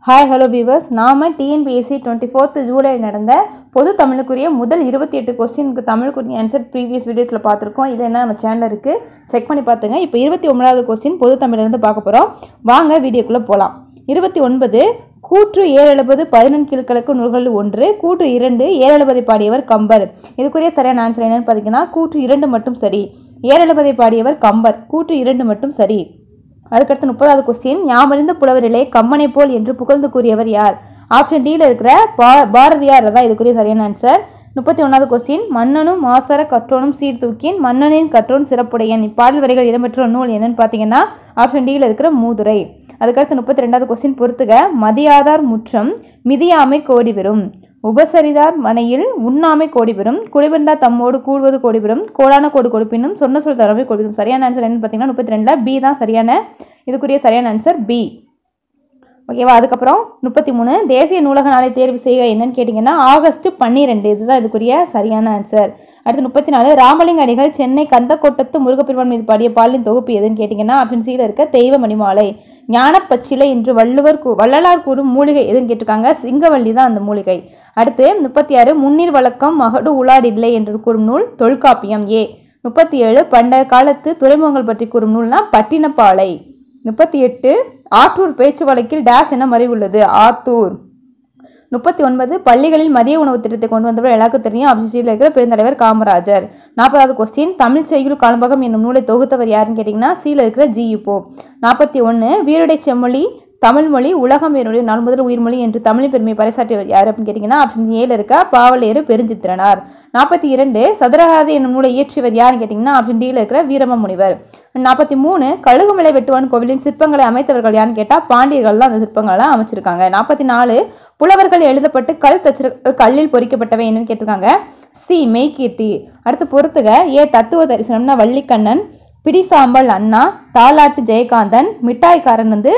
hi hello பீவர்ஸ் நாம TNPSC twenty fourth July நடந்த பொது தமிழுக்குரிய முதல் இருபத்தி எட்டு கொஸ்டினுக்கு தமிழுக்குரிய ஆன்சர் ப்ரீவியஸ் வீடியோஸில் பார்த்துருக்கோம் இது என்ன நம்ம சேனலில் இருக்குது செக் பண்ணி பார்த்துங்க இப்போ இருபத்தி ஒன்பதாவது கொஸ்டின் பொது தமிழிலிருந்து பார்க்க போகிறோம் வாங்க வீடியோக்குள்ளே போகலாம் இருபத்தி ஒன்பது கூற்று ஏழெழுபது பதினெண் கீழ்கணக்கு நூல்கள் ஒன்று கூற்று இரண்டு ஏழெழுபதை பாடியவர் கம்பர் இதுக்குரிய சரியான ஆன்சர் என்னன்னு பார்த்தீங்கன்னா கூற்று இரண்டு மட்டும் சரி ஏழெழுபதை பாடியவர் கம்பர் கூற்று இரண்டு மட்டும் சரி அதுக்கடுத்து முப்பதாவது கொஸ்டின் யாமறிந்த புலவரிலே கம்மனை போல் என்று புகழ்ந்து கூறியவர் யார் ஆப்ஷன் டியில் இருக்கிற பா பாரதியார் தான் இதுக்குரிய சரியான ஆன்சர் முப்பத்தி ஒன்றாவது கொஸ்டின் மன்னனும் மாசர கற்றோனும் சீர்தூக்கின் மன்னனின் கற்றோன் சிறப்புடையன் இப்பாடல் வரிகள் இடம்பெற்ற நூல் என்னன்னு பார்த்தீங்கன்னா ஆப்ஷன் டியில் இருக்கிற மூதுரை அதுக்கடுத்து முப்பத்தி ரெண்டாவது கொஸ்டின் பொறுத்துக மதியாதார் முற்றம் மிதியாமை கோடி பெறும் உபசரிதார் மனையில் உண்ணாமை கோடி பெறும் குடிபெண்டா தம்மோடு கூடுவது கோடி பெறும் கோடான கோடு கொடுப்பினும் சொன்ன சொல் தரவை கோடி பெறும் சரியான ஆன்சர் என்னன்னு பார்த்தீங்கன்னா முப்பத்தி ரெண்டில் பி தான் சரியான இதுக்குரிய சரியான ஆன்சர் பி ஓகேவா அதுக்கப்புறம் முப்பத்தி மூணு தேசிய நூலக நாளை தேர்வு செய்க என்னன்னு கேட்டிங்கன்னா ஆகஸ்ட் பன்னிரெண்டு இதுதான் இதுக்குரிய சரியான ஆன்சர் அடுத்து முப்பத்தி நாலு ராமலிங்க அடிகள் சென்னை கந்தக்கோட்டத்து முருகப்பெருமான் மீது பாடிய பாலின் தொகுப்பு எதுன்னு கேட்டிங்கன்னா ஆப்ஷன் சியில் இருக்க தெய்வ மணிமாலை ஞானப்பச்சிலை என்று வள்ளுவர் கூ வள்ளலார் கூறும் மூலிகை எதுன்னு கேட்டிருக்காங்க சிங்கவள்ளி தான் அந்த மூலிகை அடுத்து முப்பத்தி ஆறு முன்னீர் வழக்கம் மகடு உலாடில்லை என்று கூறும் நூல் தொல்காப்பியம் ஏ முப்பத்தி ஏழு பண்டைய காலத்து துறைமுகங்கள் பற்றி கூறும் நூல்னா பட்டினப்பாலை முப்பத்தி எட்டு ஆற்றூர் பேச்சு வழக்கில் டேஸ் என மறைவுள்ளது ஆத்தூர் முப்பத்தி ஒன்பது பள்ளிகளில் மதிய உணவு திட்டத்தை கொண்டு வந்தவர் எல்லாருக்கும் தெரியும் ஆப்ஷன் சியில் இருக்கிற பெருந்தலைவர் காமராஜர் நாற்பதாவது கொஸ்டின் தமிழ் செய்யுள் காலம்பகம் என்னும் நூலை தொகுத்தவர் யாருன்னு கேட்டிங்கன்னா சீல இருக்கிற ஜி யுப்போ நாற்பத்தி ஒன்று வீருடை செம்மொழி தமிழ்மொழி உலகம் என்னுடைய நாள் முதல் உயிர்மொழி என்று தமிழின் பெருமையை பறைசாற்றியவர் யார் அப்படின்னு கேட்டிங்கன்னா ஆப்ஷன் ஏழு இருக்க பாவலேறு பெருஞ்சித்திரனார் நாற்பத்தி இரண்டு சதுரகாதி என்னும் நூலை இயற்றியவர் யாருன்னு கேட்டிங்கன்னா ஆப்ஷன் டியில் இருக்கிற வீரம முனிவர் நாற்பத்தி மூணு கழுகுமலை வெட்டுவான் கோவிலின் சிற்பங்களை அமைத்தவர்கள் யாருன்னு கேட்டால் பாண்டியர்கள் தான் அந்த சிற்பங்கள்லாம் அமைச்சிருக்காங்க நாற்பத்தி நாலு புலவர்கள் எழுதப்பட்டு கல் தச்சிர்கள் கல்லில் பொறிக்கப்பட்டவை என்னன்னு கேட்டிருக்காங்க சி மெய்கீர்த்தி அடுத்து பொறுத்துக ஏ தத்துவ தரிசனம்னா வள்ளிக்கண்ணன் பிடிசாம்பல் அண்ணா தாலாட்டு ஜெயகாந்தன் மிட்டாய்க்காரன் வந்து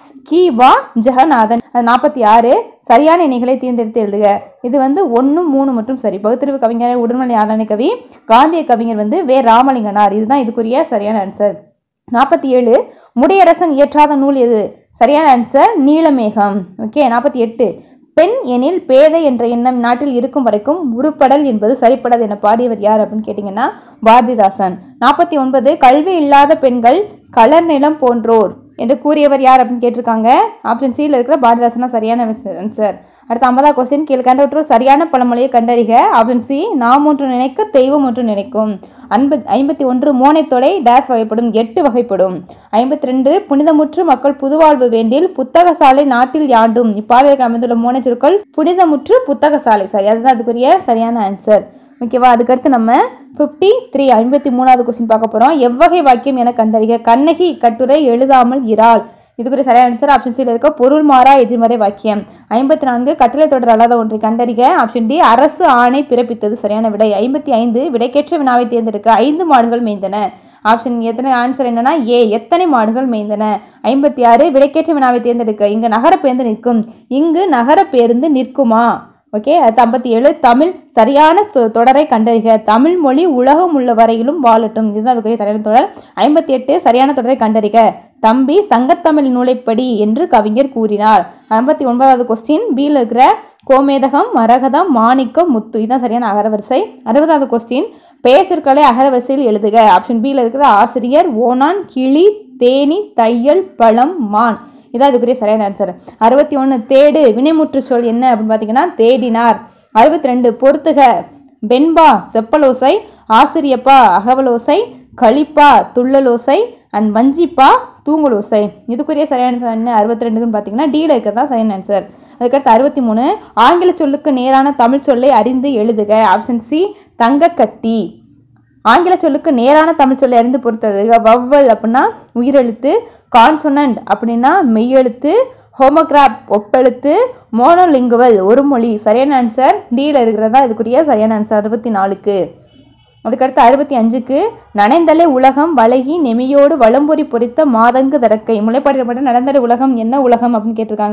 கீபா ஜெகநாதன் அது நாற்பத்தி ஆறு சரியான இணைகளை தேர்ந்தெடுத்து எழுதுக இது வந்து ஒன்று மூணு மட்டும் சரி பகுத்தறிவு கவிஞர் உடல்மலை ஆரணி கவி காந்திய கவிஞர் வந்து வே ராமலிங்கனார் இதுதான் இதுக்குரிய சரியான ஆன்சர் நாற்பத்தி ஏழு முடியரசன் இயற்றாத நூல் எது சரியான ஆன்சர் நீலமேகம் ஓகே நாற்பத்தி எட்டு பெண் எனில் பேதை என்ற எண்ணம் நாட்டில் இருக்கும் வரைக்கும் உருப்படல் என்பது சரிப்படாது என பாடியவர் யார் அப்படின்னு கேட்டிங்கன்னா பாரதிதாசன் நாற்பத்தி ஒன்பது கல்வி இல்லாத பெண்கள் கலர் நிலம் போன்றோர் என்று கூறியவர் யார் அப்படின்னு கேட்டிருக்காங்க ஆப்ஷன் சியில் இருக்கிற பாரதிதாசனா சரியான ஆன்சர் அடுத்த ஐம்பதா கொஸ்டின் கீழ்கண்டவற்றோர் சரியான பழமொழியை கண்டறிக ஆப்ஷன் சி நாம் ஒன்று நினைக்க தெய்வம் ஒன்று நினைக்கும் ஐம்பத் ஐம்பத்தி ஒன்று மோனைத்தொடை டேஸ் வகைப்படும் எட்டு வகைப்படும் ஐம்பத்தி ரெண்டு புனிதமுற்று மக்கள் புதுவாழ்வு வேண்டில் புத்தக சாலை நாட்டில் யாண்டும் இப்பாடலுக்கு அமைந்துள்ள மோனை சொற்கள் புனிதமுற்று புத்தக சாலை சரி அதுதான் அதுக்குரிய சரியான ஆன்சர் ஓகேவா அதுக்கடுத்து நம்ம ஃபிஃப்டி த்ரீ ஐம்பத்தி மூணாவது கொஸ்டின் பார்க்க போகிறோம் எவ்வகை வாக்கியம் என கண்டறிக கண்ணகி கட்டுரை எழுதாமல் இறால் இதுக்குரிய சரியான ஆன்சர் ஆப்ஷன் சியில் இருக்க பொருள் மாறா எதிர்மறை வாக்கியம் ஐம்பத்தி நான்கு கட்டளை தொடர் அல்லாத ஒன்றை கண்டறிக ஆப்ஷன் டி அரசு ஆணை பிறப்பித்தது சரியான விடை ஐம்பத்தி ஐந்து விடைக்கேற்ற வினாவை தேர்ந்தெடுக்க ஐந்து மாடுகள் மேய்ந்தன ஆப்ஷன் எத்தனை ஆன்சர் என்னன்னா ஏ எத்தனை மாடுகள் மேய்ந்தன ஐம்பத்தி ஆறு விடைக்கேற்ற வினாவை தேர்ந்தெடுக்க இங்கு நகர பேருந்து நிற்கும் இங்கு நகர பேருந்து நிற்குமா ஓகே அடுத்து ஐம்பத்தி ஏழு தமிழ் சரியான சொ- தொடரை கண்டறிக தமிழ் மொழி உலகம் உள்ள வரையிலும் வாழட்டும் இதுதான் அதுக்குரிய சரியான தொடர் ஐம்பத்தி எட்டு சரியான தொடரை கண்டறிக தம்பி சங்கத்தமிழ் நூலைப்படி என்று கவிஞர் கூறினார் ஐம்பத்தி ஒன்பதாவது கொஸ்டின் பியில் இருக்கிற கோமேதகம் மரகதம் மாணிக்கம் முத்து இதுதான் சரியான அகரவரிசை அறுபதாவது கொஸ்டின் பெயர்ச்சொற்களை அகரவரிசையில் எழுதுக ஆப்ஷன் பியில் இருக்கிற ஆசிரியர் ஓனான் கிளி தேனி தையல் பழம் மான் இதான் இதுக்குரிய சரியான ஆன்சர் அறுபத்தி ஒன்று தேடு வினைமுற்று சொல் என்ன அப்படின்னு பார்த்தீங்கன்னா தேடினார் அறுபத்தி ரெண்டு பொறுத்துக வெண்பா செப்பலோசை ஆசிரியப்பா அகவலோசை களிப்பா துள்ளலோசை அண்ட் வஞ்சிப்பா தூங்கலோசை இதுக்குரிய சரியான answer என்ன அறுபத்தி ரெண்டுக்குன்னு பார்த்தீங்கன்னா டீல இருக்கிறது தான் சரியான ஆன்சர் அதுக்கடுத்து அறுபத்தி மூணு ஆங்கில சொல்லுக்கு நேரான தமிழ் சொல்லை அறிந்து எழுதுக ஆப்ஷன் சி தங்கக்கட்டி ஆங்கில சொல்லுக்கு நேரான தமிழ் சொல்லை அறிந்து பொறுத்தது வவ்வல் அப்படின்னா உயிரெழுத்து கான்சொனன்ட் அப்படின்னா மெய்யெழுத்து ஹோமோகிராப் ஒப்பெழுத்து மோனோலிங்குவல் ஒரு மொழி சரியான ஆன்சர் டியில் இருக்கிறதா இதுக்குரிய சரியான ஆன்சர் அறுபத்தி நாலுக்கு அதுக்கடுத்து அறுபத்தி அஞ்சுக்கு நனைந்தலை உலகம் வளகி நெமியோடு வளம்பொறி பொறித்த மாதங்கு தடக்கை முளைப்பாடிடப்பட்ட நடந்தலை உலகம் என்ன உலகம் அப்படின்னு கேட்டிருக்காங்க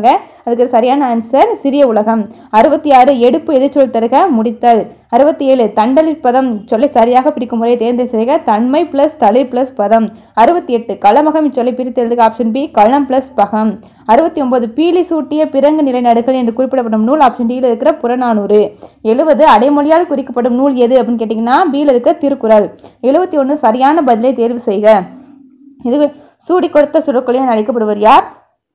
அதுக்கு சரியான ஆன்சர் சிறிய உலகம் அறுபத்தி ஆறு எடுப்பு எதிர்ச்சொல் தருக முடித்தல் அறுபத்தி ஏழு தண்டலிற் பதம் சொல்லை சரியாக பிடிக்கும் முறையை தேர்ந்தெடுக்க தன்மை பிளஸ் தளிர் பிளஸ் பதம் அறுபத்தி எட்டு களமகம் இச்சொல்லை பிரித்து எழுதுக ஆப்ஷன் பி களம் பிளஸ் பகம் அறுபத்தி ஒன்பது பீலி சூட்டிய பிறங்கு நிலைநாடுகள் என்று குறிப்பிடப்படும் நூல் ஆப்ஷன் டியில் இருக்கிற புறநானூறு எழுபது அடைமொழியால் குறிக்கப்படும் நூல் எது அப்படின்னு கேட்டிங்கன்னா பியில் இருக்கிற திருக்குறள் எழுபத்தி ஒன்று சரியான பதிலை தேர்வு செய்க இது சூடி கொடுத்த சுரக்கொலையில் அழைக்கப்படுவர் யார்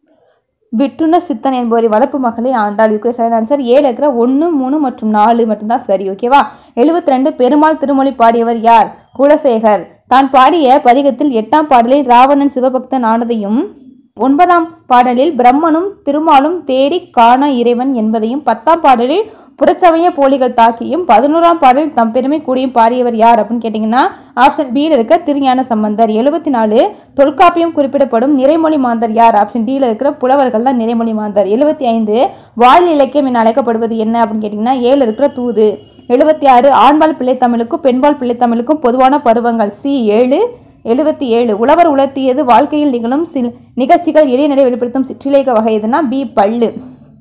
விட்டுன சித்தன் என்பவரை வளர்ப்பு மகளை ஆண்டாள் இதுக்கு சரியான ஆன்சர் ஏழு இருக்கிற ஒன்று மூணு மற்றும் நாலு மட்டும்தான் சரி ஓகேவா எழுபத்தி ரெண்டு பெருமாள் திருமொழி பாடியவர் யார் குலசேகர் தான் பாடிய பதிகத்தில் எட்டாம் பாடலில் ராவணன் சிவபக்தன் ஆனதையும் ஒன்பதாம் பாடலில் பிரம்மனும் திருமாலும் தேடி காண இறைவன் என்பதையும் பத்தாம் பாடலில் புறச்சமய போலிகள் தாக்கியும் பதினோராம் பாடலில் தம் பெருமை கூடியும் பாடியவர் யார் அப்படின்னு கேட்டிங்கன்னா ஆப்ஷன் பியில் இருக்க திருஞான சம்பந்தர் எழுபத்தி நாலு தொல்காப்பியம் குறிப்பிடப்படும் நிறைமொழி மாந்தர் யார் ஆப்ஷன் டியில் இருக்கிற புலவர்கள் தான் நிறைமொழி மாந்தர் எழுபத்தி ஐந்து வாயில் இலக்கியம் என அழைக்கப்படுவது என்ன அப்படின்னு கேட்டிங்கன்னா ஏழு இருக்கிற தூது எழுபத்தி ஆறு ஆண்பால் பிள்ளைத்தமிழுக்கும் பெண்பால் பிள்ளைத்தமிழுக்கும் பொதுவான பருவங்கள் சி ஏழு எழுபத்தி ஏழு உழவர் உலர்த்தியது வாழ்க்கையில் நிகழும் சில் நிகழ்ச்சிகள் எளிய நடை வெளிப்படுத்தும் சிற்றிலேக வகை எதுனா பி பல்லு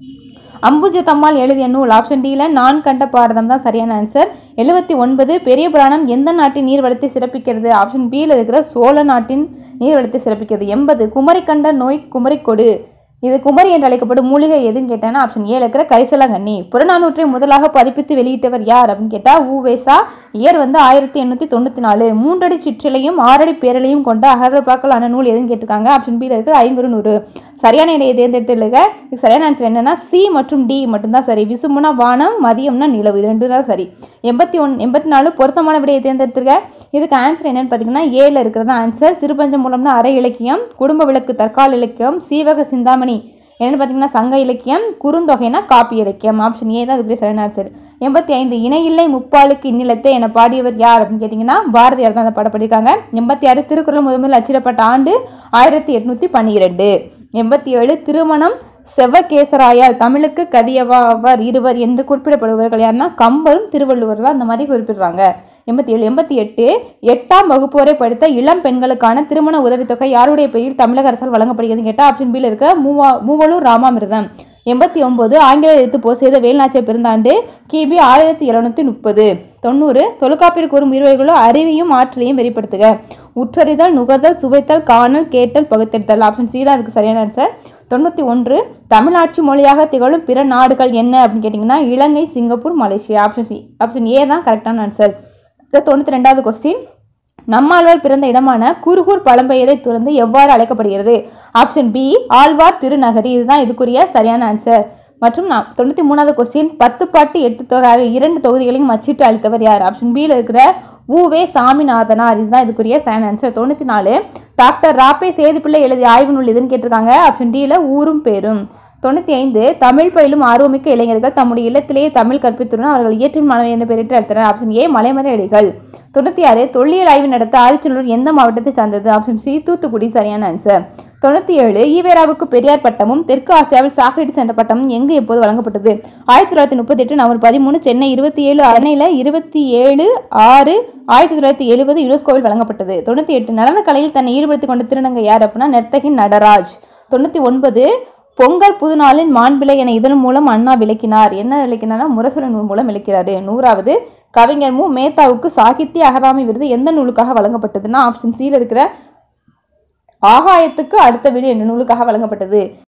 அம்புஜ தம்மாள் எழுதிய நூல் ஆப்ஷன் டியில் நான் கண்ட பாரதம் தான் சரியான ஆன்சர் எழுபத்தி ஒன்பது பெரிய புராணம் எந்த நாட்டின் நீர்வளத்தை சிறப்பிக்கிறது ஆப்ஷன் பியில் இருக்கிற சோழ நாட்டின் நீர்வளத்தை சிறப்பிக்கிறது எண்பது குமரி கண்ட நோய் குமரிக்கொடு இது குமரி என்று அழைக்கப்படும் மூலிகை எதுன்னு கேட்டேன்னா ஆப்ஷன் ஏழு இருக்கிற கரிசலாங்கண்ணி புறநானூற்றை முதலாக பதிப்பித்து வெளியிட்டவர் யார் அப்படின்னு கேட்டால் ஊவேசா இயர் வந்து ஆயிரத்தி எண்ணூற்றி தொண்ணூற்றி நாலு மூன்றடி சிற்றிலையும் ஆறடி பேரலையும் கொண்ட அகரப்பாக்கலான நூல் எதுன்னு கேட்டிருக்காங்க ஆப்ஷன் பியில் இருக்கிற ஐங்குறு நூறு சரியான இடையை தேர்ந்தெடுத்துருக்க இதுக்கு சரியான ஆன்சர் என்னன்னா சி மற்றும் டி மட்டும்தான் சரி விசுமுனா வானம் மதியம்னா நிலவு இது ரெண்டு தான் சரி எண்பத்தி ஒன் எண்பத்தி நாலு பொருத்தமான விடையை தேர்ந்தெடுத்திருக்க இதுக்கு ஆன்சர் என்னன்னு பார்த்தீங்கன்னா ஏல இருக்கிறது ஆன்சர் சிறுபஞ்ச மூலம்னா அரை இலக்கியம் குடும்ப விளக்கு தற்கால இலக்கியம் சீவக சிந்தாமணி என்னன்னு பார்த்தீங்கன்னா சங்க இலக்கியம் குறுந்தொகைனா காப்பி இலக்கியம் ஆப்ஷன் ஏ தான் அதுக்கு சரியான ஆன்சர் எண்பத்தி ஐந்து இணையில்லை முப்பாலுக்கு இந்நிலத்தை என பாடியவர் யார் அப்படின்னு கேட்டிங்கன்னா பாரதியார் தான் அந்த பாடம் படிக்காங்க எண்பத்தி ஆறு திருக்குறள் முதலில் அச்சிடப்பட்ட ஆண்டு ஆயிரத்தி எட்நூற்றி பன்னிரெண்டு எண்பத்தி ஏழு திருமணம் செவ்வகேசராயால் தமிழுக்கு கதியவாவர் இருவர் என்று குறிப்பிடப்படுபவர்கள் யாருன்னா கம்பரும் திருவள்ளுவர் தான் அந்த மாதிரி குறிப்பிடுறாங்க எண்பத்தி ஏழு எண்பத்தி எட்டு எட்டாம் வகுப்பு வரை படித்த இளம் பெண்களுக்கான திருமண உதவித்தொகை யாருடைய பெயரில் தமிழக அரசால் வழங்கப்படுகிறது கேட்டால் ஆப்ஷன் பியில் இருக்கிற மூவா மூவலூர் ராமாமிர்தம் எண்பத்தி ஒன்பது ஆங்கில எழுத்து போ செய்த வேல்நாச்சிய பிறந்தாண்டு கிபி ஆயிரத்தி எழுநூத்தி முப்பது தொண்ணூறு தொல்காப்பியர் கூறும் உயிர்வர்களோ அறிவையும் ஆற்றலையும் வெளிப்படுத்துக உற்றறிதல் நுகர்தல் சுவைத்தல் காணல் கேட்டல் பகுத்தெடுத்தல் ஆப்ஷன் சி தான் அதுக்கு சரியான ஆன்சர் தொண்ணூற்றி ஒன்று தமிழாட்சி மொழியாக திகழும் பிற நாடுகள் என்ன அப்படின்னு கேட்டிங்கன்னா இலங்கை Singapore Malaysia option C option A தான் கரெக்டான ஆன்சர் தொண்ணூற்றி ரெண்டாவது கொஸ்டின் நம்மாழ்வார் பிறந்த இடமான குருகூர் பழம்பெயரை துறந்து எவ்வாறு அழைக்கப்படுகிறது ஆப்ஷன் பி ஆழ்வார் திருநகரி இதுதான் இதுக்குரிய சரியான ஆன்சர் மற்றும் நான் தொண்ணூற்றி மூணாவது கொஸ்டின் பத்து பாட்டு எட்டு தொகை ஆகிய இரண்டு தொகுதிகளையும் அச்சிட்டு அளித்தவர் யார் ஆப்ஷன் பியில் இருக்கிற உவே சாமிநாதனார் இதுதான் இதுக்குரிய சரியான ஆன்சர் தொண்ணூற்றி நாலு டாக்டர் ராப்பே சேதுப்பிள்ளை எழுதிய ஆய்வு நூல் எதுன்னு கேட்டிருக்காங்க ஆப்ஷன் டியில் ஊரும் பேரும் தொண்ணூற்றி ஐந்து தமிழ் பயிலும் ஆர்வமிக்க இளைஞர்கள் தம்முடைய இல்லத்திலேயே தமிழ் கற்பித்துடன் அவர்கள் இயற்றின் மாணவர் என்ற பெயரிட்டு அளித்தனர் ஆப்ஷன் ஏ மலைமறை அடிகள் தொண்ணூற்றி ஆறு தொல்லியல் ஆய்வு நடத்த ஆதிச்சநல்லூர் எந்த மாவட்டத்தை சார்ந்தது ஆப்ஷன் சி தூத்துக்குடி சரியான ஆன்சர் தொண்ணூற்றி ஏழு ஈவேராவுக்கு பெரியார் பட்டமும் தெற்கு ஆசியாவில் சாக்ரட்டிஸ் என்ற பட்டமும் எங்கு எப்போது வழங்கப்பட்டது ஆயிரத்தி தொள்ளாயிரத்தி முப்பத்தி எட்டு நவம்பர் பதிமூணு சென்னை இருபத்தி ஏழு சென்னையில் இருபத்தி ஏழு ஆறு ஆயிரத்தி தொள்ளாயிரத்தி எழுபது யுனெஸ்கோவில் வழங்கப்பட்டது தொண்ணூற்றி எட்டு நடனக்கலையில் தன்னை ஈடுபடுத்திக் கொண்ட திருநங்கை யார் அப்படின்னா நர்த்தகி நடராஜ் தொண்ணூற்றி ஒன்பது பொங்கல் புதுநாளின் மாண்பிளை என இதன் மூலம் அண்ணா விளக்கினார் என்ன விளக்கினார்னா முரசொலி நூல் மூலம் விளக்கிறாரு நூறாவது கவிஞர் மு மேத்தாவுக்கு சாகித்ய அகராமி விருது எந்த நூலுக்காக வழங்கப்பட்டதுன்னா ஆப்ஷன் சியில் இருக்கிற ஆகாயத்துக்கு அடுத்த வீடு என்ற நூலுக்காக வழங்கப்பட்டது